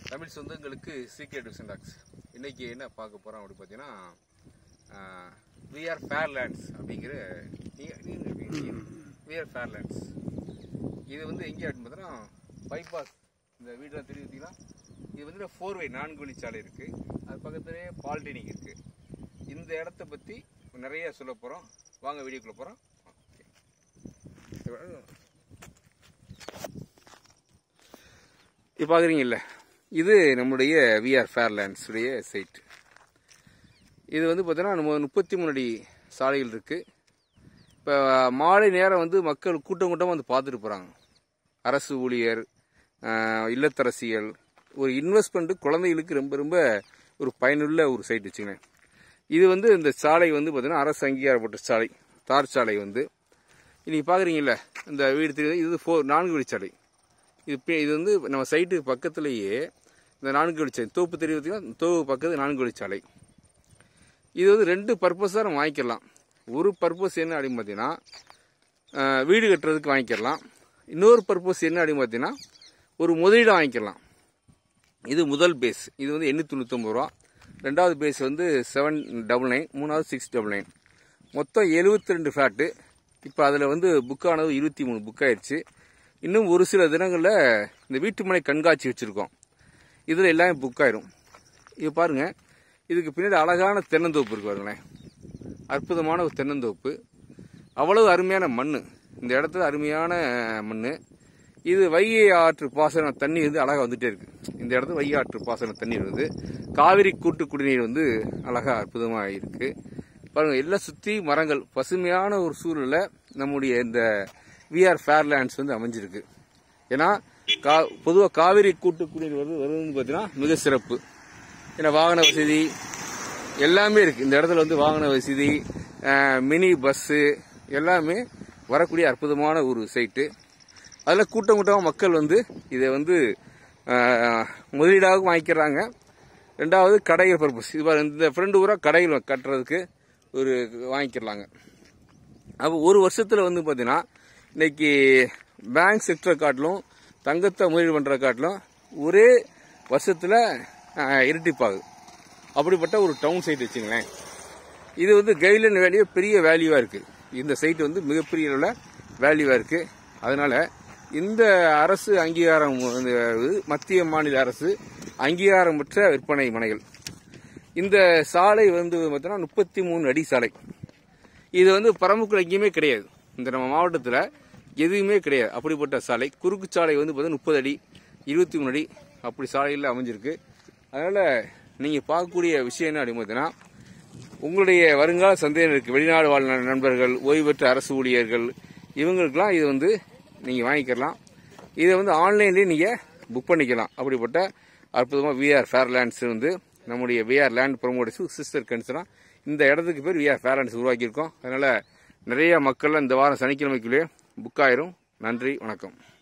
தமிழ் சொந்தங்களுக்கு secret division tax இன்னைக்கு என்ன பார்க்க போறோம் அப்படி பார்த்தீங்கன்னா விஆர் ஃபேர்லேண்ட்ஸ் அப்படிங்கிற விஆர் ஃபேர்லேண்ட்ஸ் இது வந்து எங்கே அப்படின்னு பார்த்தோன்னா பைபாஸ் இந்த வீடெலாம் தெரிவித்தீங்கன்னா இது வந்து ஃபோர் வே நான்கு வழிச்சாலை இருக்கு அது பக்கத்துலேயே பாலிடெக்னிக் இருக்கு இந்த இடத்த பற்றி நிறைய சொல்ல போகிறோம் வாங்க வீடியோக்குள்ள போகிறோம் இப்போ பார்க்குறீங்கல்ல இது நம்முடைய விஆர் ஃபேர்லேண்ட்ஸ் உடைய சைட் இது வந்து பார்த்தீங்கன்னா நம்ம முப்பத்தி மூணு அடி சாலைகள் இருக்குது இப்போ மாலை நேரம் வந்து மக்கள் கூட்டம் கூட்டமாக வந்து பார்த்துட்டு போகிறாங்க அரசு ஊழியர் ஆஹ், இல்லத்தரசிகள் ஒரு இன்வெஸ்ட்மெண்ட் குழந்தைகளுக்கு ரொம்ப ரொம்ப ஒரு பயனுள்ள ஒரு சைட் வச்சுங்களேன் இது வந்து இந்த சாலை வந்து பார்த்தீங்கன்னா அரசு அங்கீகாரப்பட்ட சாலை தார் சாலை வந்து இன்னைக்கு பார்க்குறீங்கல்ல இந்த வீடு தெரியுது இது ஃபோர் நான்கு வழிச்சாலை இது பே- இது வந்து நம்ம சைட்டு பக்கத்துலேயே இந்த நான்கு வழிச்சாலை தோப்பு தெரிவித்தீங்கன்னா தோப்பு பக்கத்து நான்கு வழிச்சாலை இது வந்து ரெண்டு பர்பஸாக நம்ம வாங்கிக்கலாம் ஒரு பர்பஸ் என்ன அப்படின்னு பார்த்தீங்கன்னா அஹ், வீடு கட்டுறதுக்கு வாங்கிக்கலாம் இன்னொரு பர்பஸ் என்ன அப்படின்னு பார்த்தீங்கன்னா ஒரு முதலீடு வாங்கிக்கலாம் இது முதல் பேஸ் இது வந்து எண்ணூற்றி தொண்ணூத்தொம்பது ரூபா ரெண்டாவது பேஸ் வந்து செவன் டபுள் நைன் மூணாவது சிக்ஸ் டபுள் நைன் மொத்தம் எழுபத்தி ரெண்டு ஃப்ளாட்டு இப்போ அதில் வந்து புக் ஆனது இருபத்தி மூணு புக் ஆயிடுச்சு இன்னும் ஒரு சில தினங்களில் இந்த வீட்டுமனை கண்காட்சி வச்சுருக்கோம் இதில் எல்லாமே புக் ஆயிரும் இது பாருங்க இதுக்கு பின்னாடி அழகான தென்னந்தோப்பு இருக்கு பாருங்களேன் அற்புதமான ஒரு தென்னந்தோப்பு அவ்வளவு அருமையான மண் இந்த இடத்துல அருமையான மண் இது வைகை ஆற்று பாசன தண்ணி வந்து அழகா வந்துட்டே இருக்கு இந்த இடத்துல வைகை ஆற்று பாசன தண்ணீர் வந்து காவிரி கூட்டு குடிநீர் வந்து அழகா அற்புதமா இருக்கு பாருங்க எல்லாம் சுத்தி மரங்கள் பசுமையான ஒரு சூழல்ல நம்முடைய இந்த விஆர் ஃபேர்லேண்ட்ஸ் வந்து அமைஞ்சிருக்கு ஏன்னா கா பொதுவாக காவிரி கூட்டு குடிநீர் வருது வருதுன்னு பார்த்தீங்கன்னா மிக சிறப்பு ஏன்னா வாகன வசதி எல்லாமே இருக்கு இந்த இடத்துல வந்து வாகன வசதி அஹ், மினி பஸ்ஸு எல்லாமே வரக்கூடிய அற்புதமான ஒரு சைட்டு அதில் கூட்டம் கூட்டமாக மக்கள் வந்து இதை வந்து அஹ், முதலீடாக வாங்கிக்கிறாங்க ரெண்டாவது கடைகள் பர்பஸ் இது பாரு, இந்த ஃப்ரெண்டு பூரா கடைகள் கட்டுறதுக்கு ஒரு வாங்கிக்கிறாங்க அப்போ ஒரு வருஷத்தில் வந்து பார்த்தீங்கன்னா இன்னைக்கு பேங்க் செக்டரை காட்டிலும் தங்கத்தை முதலீடு பண்ணுற காட்டிலும் ஒரே வருஷத்தில் இரட்டிப்பாகுது அப்படிப்பட்ட ஒரு டவுன் சைட் வச்சுங்களேன் இது வந்து கைட்லைன் வேல்யூ பெரிய வேல்யூவாக இருக்குது இந்த சைட் வந்து மிகப்பெரிய அளவில் வேல்யூவாக இருக்குது அதனால் இந்த அரசு அங்கீகாரம் வந்து மத்திய மாநில அரசு அங்கீகாரம் பெற்ற விற்பனை மனைகள் இந்த சாலை வந்து பார்த்தோன்னா முப்பத்தி மூணு அடி சாலை இது வந்து பரம்புக்குள்ள எங்கேயுமே கிடையாது இந்த நம்ம மாவட்டத்தில் எதுவுமே கிடையாது அப்படிப்பட்ட சாலை குறுக்கு சாலை வந்து பார்த்தீங்கன்னா முப்பது அடி இருபத்தி மூணு அடி அப்படி சாலையில் அமைஞ்சிருக்கு அதனால் நீங்கள் பார்க்கக்கூடிய விஷயம் என்ன அப்படின்னு பார்த்தீங்கன்னா உங்களுடைய வருங்கால சந்தேகங்களுக்கு வெளிநாடு வாழ் நண்பர்கள் ஓய்வு பெற்ற அரசு ஊழியர்கள் இவங்களுக்கெல்லாம் இது வந்து நீங்கள் வாங்கிக்கலாம் இதை வந்து ஆன்லைன்லேயே நீங்கள் புக் பண்ணிக்கலாம் அப்படிப்பட்ட அற்புதமாக விஆர் ஃபேர்லேண்ட்ஸ் வந்து நம்முடைய VR land promoters sister Kanchana இந்த இடத்துக்கு பேர் விஆர் ஃபேர்லேண்ட்ஸ் உருவாக்கியிருக்கோம் அதனால் நிறைய மக்கள் இந்த வாரம் சனிக்கிழமைக்குள்ளேயே புக் ஆயிரும் நன்றி வணக்கம்